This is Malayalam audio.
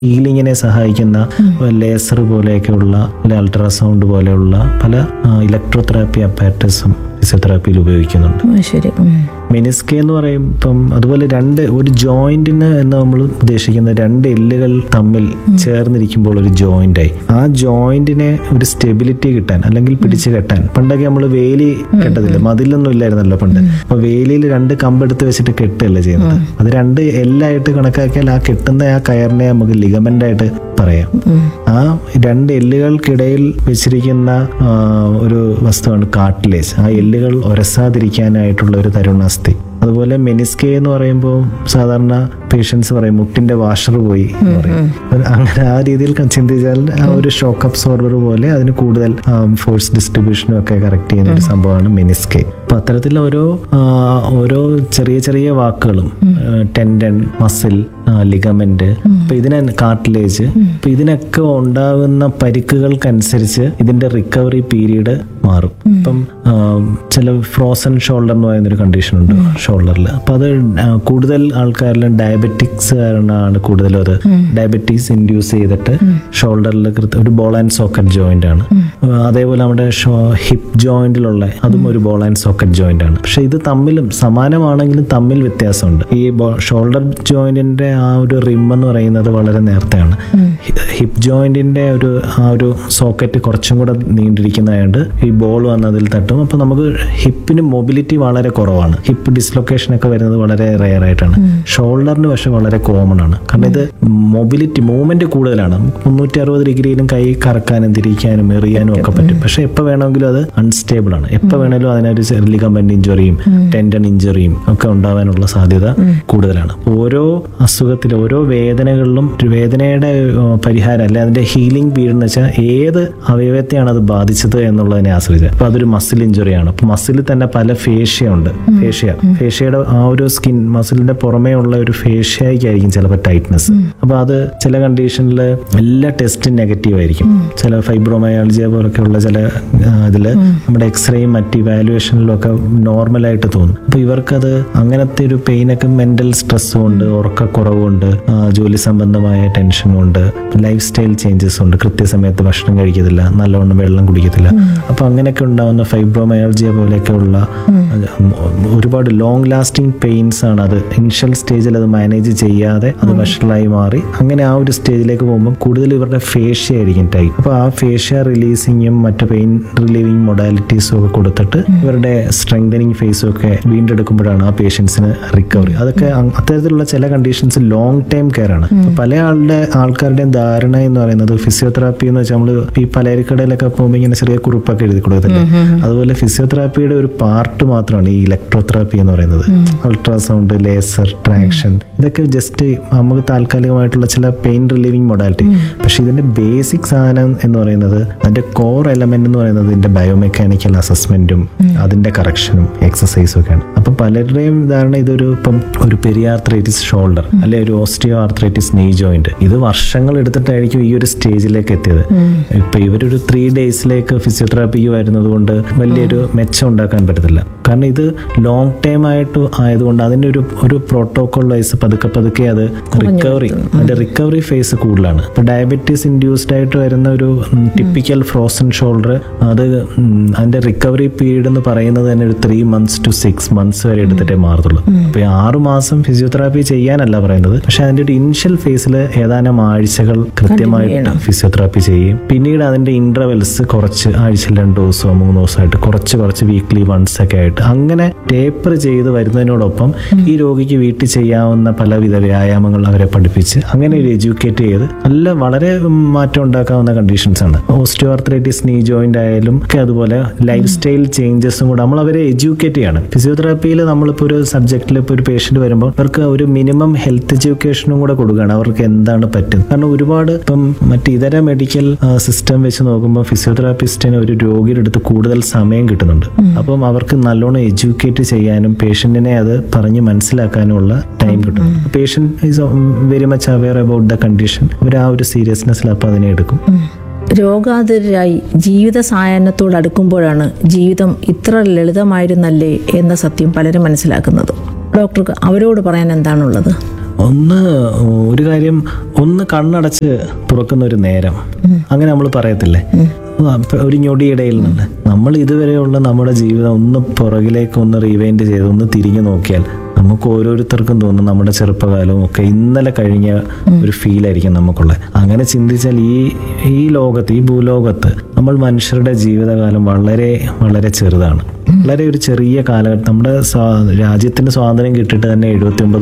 ഹീലിങ്ങിനെ സഹായിക്കുന്ന ലേസർ പോലെയൊക്കെയുള്ള അല്ലെ അൾട്രാസൗണ്ട് പോലെയുള്ള പല ഇലക്ട്രോതെറാപ്പി അപ്പാറ്റസും ഫിസിയോതെറാപ്പിയിൽ ഉപയോഗിക്കുന്നുണ്ട് ആ, ശരി ഉം. മെനിസ്കെ എന്ന് പറയും ഇപ്പം അതുപോലെ രണ്ട് ഒരു ജോയിന്റിന് എന്ന് നമ്മൾ ഉദ്ദേശിക്കുന്ന രണ്ട് എല്ലുകൾ തമ്മിൽ ചേർന്നിരിക്കുമ്പോൾ ഒരു ജോയിന്റ് ആയി ആ ജോയിന്റിനെ ഒരു സ്റ്റെബിലിറ്റി കിട്ടാൻ അല്ലെങ്കിൽ പിടിച്ചു കെട്ടാൻ പണ്ടൊക്കെ നമ്മൾ വേലി കെട്ടതില്ല മതിലൊന്നും ഇല്ലായിരുന്നല്ലോ പണ്ട് അപ്പൊ വേലിയിൽ രണ്ട് കമ്പെടുത്ത് വെച്ചിട്ട് കെട്ടല്ലേ ചെയ്യുന്നത് അത് രണ്ട് എല്ലായിട്ട് കണക്കാക്കിയാൽ ആ കെട്ടുന്ന ആ കയറിനെ നമുക്ക് ലിഗമെന്റ് ആയിട്ട് പറയാം ആ രണ്ട് എല്ലുകൾക്കിടയിൽ വെച്ചിരിക്കുന്ന ആ, ഒരു വസ്തുവാണ് കാർട്ടിലേജ് ആ എല്ലുകൾ ഒരസാതിരിക്കാനായിട്ടുള്ള ഒരു തരുണാസ്ഥി അതുപോലെ മെനിസ്കെ എന്ന് പറയുമ്പോൾ സാധാരണ പേഷ്യൻസ് പറയും മുട്ടിന്റെ വാഷർ പോയി എന്ന് പറയും ഒരു അങ്ങനെ ആ രീതിയിൽ ക- ചിന്തിച്ചാൽ ആ ഒരു ഷോക്ക് അബ്സോർബർ പോലെ അതിന് കൂടുതൽ ഫോഴ്സ് ഡിസ്ട്രിബ്യൂഷനും ഒക്കെ കറക്റ്റ് ചെയ്യുന്ന ഒരു സംഭവമാണ് മെനിസ്കെ അപ്പൊ അത്തരത്തിൽ ഓരോ ആ, ഓരോ ചെറിയ ചെറിയ വാക്കുകളും ടെൻഡൻ മസിൽ ലിഗമെന്റ് അപ്പൊ ഇതിനെ കാർട്ടിലേജ് അപ്പൊ ഇതിനൊക്കെ ഉണ്ടാകുന്ന പരിക്കുകൾക്കനുസരിച്ച് ഇതിന്റെ റിക്കവറി പീരീഡ് മാറും ഇപ്പം ആ, ചില ഫ്രോസൺ ഷോൾഡർ എന്ന് പറയുന്ന ഒരു കണ്ടീഷൻ ഉണ്ട് ഷോൾഡറിൽ അപ്പൊ അത് ആ, കൂടുതൽ ആൾക്കാരിലും ഡയബറ്റിക്സ് കാരണമാണ് കൂടുതലും അത് ഡയബറ്റീസ് ഇൻഡ്യൂസ് ചെയ്തിട്ട് ഷോൾഡറിൽ ഒരു ബോൾ ആൻഡ് സോക്കറ്റ് ജോയിന്റ് ആണ് ആ, അതേപോലെ നമ്മുടെ ഹിപ്പ് ജോയിന്റിലുള്ള അതും ഒരു ബോൾ ആൻഡ് സോക്കറ്റ് ജോയിന്റ് ആണ് പക്ഷെ ഇത് തമ്മിലും സമാനമാണെങ്കിലും തമ്മിൽ വ്യത്യാസമുണ്ട് ഈ ഷോൾഡർ ജോയിന്റിന്റെ ആ ഒരു റിം എന്ന് പറയുന്നത് വളരെ നേരത്തെയാണ് ഹിപ്പ് ജോയിന്റിന്റെ ഒരു ആ ഒരു സോക്കറ്റ് കുറച്ചും കൂടെ നീണ്ടിരിക്കുന്നതായത് ഈ ബോൾ വന്നതിൽ തട്ടും അപ്പൊ നമുക്ക് ഹിപ്പിന് മൊബിലിറ്റി വളരെ കുറവാണ് ഹിപ്പ് ഡിസ്ലൊക്കേഷൻ ഒക്കെ വരുന്നത് വളരെ റെയർ ആയിട്ടാണ് ഷോൾഡറിന് പക്ഷെ വളരെ കോമൺ ആണ് കാരണം ഇത് മൊബിലിറ്റി മൂവ്മെന്റ് കൂടുതലാണ് മുന്നൂറ്റി അറുപത് ഡിഗ്രിയിലും കൈ കറക്കാനും തിരിക്കാനും എറിയാനും ഒക്കെ പറ്റും പക്ഷെ എപ്പോൾ വേണമെങ്കിലും അത് അൺസ്റ്റേബിൾ ആണ് എപ്പോൾ വേണമെങ്കിലും അതിനൊരു ലിഗമെന്റ് ഇഞ്ചുറിയും ടെൻഡൻ ഇഞ്ചുറിയും ഒക്കെ ഉണ്ടാവാനുള്ള സാധ്യത കൂടുതലാണ് ഓരോ അസുഖത്തിലും ഓരോ വേദനകളിലും ഒരു വേദനയുടെ ഏഹ്, പരിഹാരം അല്ലെ അതിന്റെ ഹീലിംഗ് പീരീഡ് എന്ന് വെച്ചാൽ ഏത് അവയവത്തെയാണ് അത് ബാധിച്ചത് എന്നുള്ളതിനെ ആശ്രയിച്ച് അപ്പൊ അതൊരു മസിൽ ഇഞ്ചുറിയാണ് അപ്പൊ മസിലിൽ തന്നെ പല ഫേഷ്യ ഉണ്ട് ഫേഷ്യ ഫേഷ്യയുടെ ആ ഒരു സ്കിൻ മസിലിന്റെ പുറമേ ഉള്ള ഒരു ഫേഷ്യയ്ക്കായിരിക്കും ചിലപ്പോൾ ടൈറ്റ്നസ് അപ്പൊ അത് ചില കണ്ടീഷനിൽ എല്ലാ ടെസ്റ്റും നെഗറ്റീവ് ആയിരിക്കും ചില ഫൈബ്രോമയാൾജിയ പോലൊക്കെ ഉള്ള ചില ആ, ഇതില് നമ്മുടെ എക്സ്റേയും മറ്റ് ഇവാലുവേഷനിലും ഒക്കെ നോർമലായിട്ട് തോന്നും അപ്പൊ ഇവർക്കത് അങ്ങനത്തെ ഒരു പെയിനൊക്കെ മെന്റൽ സ്ട്രെസ്സും ഉണ്ട് ഉറക്കക്കുറവുണ്ട് ആ, ജോലി സംബന്ധമായ ടെൻഷനും ഉണ്ട് ലൈഫ് സ്റ്റൈൽ ചേഞ്ചസ് ഉണ്ട് കൃത്യസമയത്ത് ഭക്ഷണം കഴിക്കത്തില്ല നല്ലവണ്ണം വെള്ളം കുടിക്കത്തില്ല അപ്പൊ അങ്ങനെയൊക്കെ ഉണ്ടാവുന്ന ഫൈബ്രോമയാൾജിയ പോലെയൊക്കെ ഉള്ള ഉം, ഒരുപാട് ലോങ് ലാസ്റ്റിംഗ് പെയിൻസ് ആണ് അത് ഇനിഷ്യൽ സ്റ്റേജിൽ അത് മാനേജ് ചെയ്യാതെ അത് വഷളായി മാറി അങ്ങനെ ആ ഒരു സ്റ്റേജിലേക്ക് പോകുമ്പോൾ കൂടുതൽ ഇവരുടെ ഫേഷ്യ ആയിരിക്കും ടൈപ്പ് അപ്പോൾ ആ ഫേഷ്യ റിലീസിങ്ങും മറ്റു പെയിൻ റിലീവിങ് മൊഡാലിറ്റീസും ഒക്കെ കൊടുത്തിട്ട് ഇവരുടെ സ്ട്രെങ്തനിങ് ഫേസും ഒക്കെ വീണ്ടെടുക്കുമ്പോഴാണ് ആ പേഷ്യൻസിന് റിക്കവറി അതൊക്കെ അ- അത്തരത്തിലുള്ള ചില കണ്ടീഷൻസ് ലോങ് ടൈം കെയർ ആണ് അപ്പൊ പല ആളുടെ ആൾക്കാരുടെയും ധാരണ എന്ന് പറയുന്നത് ഫിസിയോതെറാപ്പി എന്ന് വെച്ചാൽ നമ്മൾ ഈ പലചരക്കടയിലൊക്കെ പോകുമ്പോൾ ഇങ്ങനെ ചെറിയ കുറിപ്പൊക്കെ എഴുതി കൊടുക്കത്തില്ലേ അതുപോലെ ഫിസിയോതെറാപ്പിയുടെ ഒരു പാർട്ട് മാത്രമാണ് ഈ ഇലക്ട്രോതെറാപ്പി എന്ന് പറയുന്നത് അൾട്രാസൗണ്ട് ലേസർ ട്രാക്ഷൻ ഇതൊക്കെ ജസ്റ്റ് നമുക്ക് താൽക്കാലികമായിട്ടുള്ള ചില പെയിൻ റിലീവിങ് മൊഡാലിറ്റി പക്ഷെ ഇതിന്റെ ബേസിക് സാധനം എന്ന് പറയുന്നത് അതിന്റെ കോർ എലമെന്റ് എന്ന് പറയുന്നത് ഇതിന്റെ ബയോമെക്കാനിക്കൽ അസസ്മെന്റും അതിന്റെ കറക്ഷനും എക്സസൈസും ഒക്കെയാണ് അപ്പൊ പലരുടെയും ധാരണ ഇതൊരു ഇപ്പം ഒരു പെരിയാർത്രൈറ്റിസ് ഷോൾഡർ അല്ലെ ഒരു ഓസ്റ്റിയോ ആർത്രൈറ്റിസ് നീ ജോയിന്റ് ഇത് വർഷങ്ങൾ എടുത്തിട്ടായിരിക്കും ഈ ഒരു സ്റ്റേജിലേക്ക് എത്തിയത് ഇപ്പൊ ഇവരൊരു ത്രീ ഡേയ്സിലേക്ക് ഫിസിയോതെറാപ്പിക്ക് വരുന്നത് കൊണ്ട് വലിയൊരു മെച്ചം ഉണ്ടാക്കാൻ പറ്റത്തില്ല കാരണം ഇത് ലോങ് ടൈം ആയിട്ട് ആയതുകൊണ്ട് അതിന്റെ ഒരു ഒരു പ്രോട്ടോകോൾ വൈസ് പതുക്കെ പതുക്കെ അത് റിക്കവറി അതിന്റെ റിക്കവറി ഫേസ് കൂടുതലാണ് ഇപ്പൊ ഡയബറ്റീസ് ഇൻഡ്യൂസ്ഡ് ആയിട്ട് വരുന്ന ഒരു ടിപ്പിക്കൽ ഫ്രോസൺ ഷോൾഡർ അത് ഉം, അതിന്റെ റിക്കവറി പീരീഡ് എന്ന് പറയുന്നത് തന്നെ ഒരു three months to six months വരെ എടുത്തിട്ടേ മാറത്തുള്ളൂ അപ്പൊ ഈ ആറു മാസം ഫിസിയോതെറാപ്പി ചെയ്യാനല്ല പറയുന്നത് പക്ഷെ അതിന്റെ ഒരു ഇനിഷ്യൽ ഫേസിൽ ഏതാനും ആഴ്ചകൾ കൃത്യമായിട്ട് ഫിസിയോതെറാപ്പി ചെയ്യും പിന്നീട് അതിന്റെ ഇന്റർവെൽസ് കുറച്ച് ആഴ്ചയിൽ രണ്ട് ദിവസമോ മൂന്ന് ദിവസമായിട്ട് കുറച്ച് കുറച്ച് വീക്ക്ലി വൺസ് ഒക്കെ ആയിട്ട് അങ്ങനെ ടേപ്പർ ചെയ്ത് വരുന്നതിനോടൊപ്പം ഈ രോഗിക്ക് വീട്ടിൽ ചെയ്യാവുന്ന പലവിധ വ്യായാമങ്ങൾ അവരെ പഠിപ്പിച്ച് അങ്ങനെ ഒരു എഡ്യൂക്കേറ്റ് ചെയ്ത് നല്ല വളരെ മാറ്റം ഉണ്ടാക്കാവുന്ന കണ്ടീഷൻസ് ആണ് ഓസ്റ്റിയോആർത്രൈറ്റിസ് നീ ജോയിന്റ് ആയാലും ഒക്കെ അതുപോലെ ലൈഫ് സ്റ്റൈൽ ചേഞ്ചസും കൂടെ നമ്മൾ അവരെ എഡ്യൂക്കേറ്റ് ചെയ്യണം ഫിസിയോതെറാപ്പിയിൽ നമ്മളിപ്പോൾ ഒരു സബ്ജക്റ്റിൽ ഇപ്പോൾ ഒരു പേഷ്യന്റ് വരുമ്പോൾ അവർക്ക് ഒരു മിനിമം ഹെൽത്ത് എഡ്യൂക്കേഷനും കൂടെ കൊടുക്കുകയാണ് അവർക്ക് എന്താണ് പറ്റുന്നത് കാരണം ഒരുപാട് ഇപ്പം മറ്റ് ഇതര മെഡിക്കൽ സിസ്റ്റം വെച്ച് നോക്കുമ്പോൾ ഫിസിയോതെറാപ്പിസ്റ്റിന് ഒരു രോഗിയുടെ അടുത്ത് കൂടുതൽ സമയം കിട്ടുന്നുണ്ട് അപ്പം അവർക്ക് നല്ലോണം എഡ്യൂക്കേറ്റ് ചെയ്യാനും പേഷ്യന്റിനെ അത് പറഞ്ഞ് മനസ്സിലാക്കാനുമുള്ള ടൈം കിട്ടും patient is very much aware about the condition അവർ ആ ഒരു സീരിയസ്നെസ്സിൽ അപ്പം അതിനെ എടുക്കും രോഗാതുരായി ജീവിത സായാഹ്നത്തോട് അടുക്കുമ്പോഴാണ് ജീവിതം ഇത്ര ലളിതമായിരുന്നല്ലേ എന്ന സത്യം പലരും മനസ്സിലാക്കുന്നത് ഡോക്ടർക്ക് അവരോട് പറയാൻ എന്താണുള്ളത് ഒന്ന് ഒരു കാര്യം ഒന്ന് കണ്ണടച്ച് തുറക്കുന്ന ഒരു നേരം അങ്ങനെ നമ്മൾ പറയത്തില്ലേ അപ്പൊ ഒരു ഞൊടിയിടയിൽ നിന്ന് നമ്മൾ ഇതുവരെയുള്ള നമ്മുടെ ജീവിതം ഒന്ന് പുറകിലേക്ക് ഒന്ന് റീവൈൻഡ് ചെയ്ത് ഒന്ന് തിരിഞ്ഞു നോക്കിയാൽ നമുക്ക് ഓരോരുത്തർക്കും തോന്നും നമ്മുടെ ചെറുപ്പകാലവും ഒക്കെ ഇന്നലെ കഴിഞ്ഞ ഒരു ഫീലായിരിക്കും നമുക്കുള്ളത് അങ്ങനെ ചിന്തിച്ചാൽ ഈ ഈ ലോകത്ത് ഈ ഭൂലോകത്ത് നമ്മൾ മനുഷ്യരുടെ ജീവിതകാലം വളരെ വളരെ ചെറുതാണ് വളരെ ഒരു ചെറിയ കാലഘട്ടം നമ്മുടെ സ്വാ- രാജ്യത്തിന് സ്വാതന്ത്ര്യം കിട്ടിയിട്ട് തന്നെ എഴുപത്തി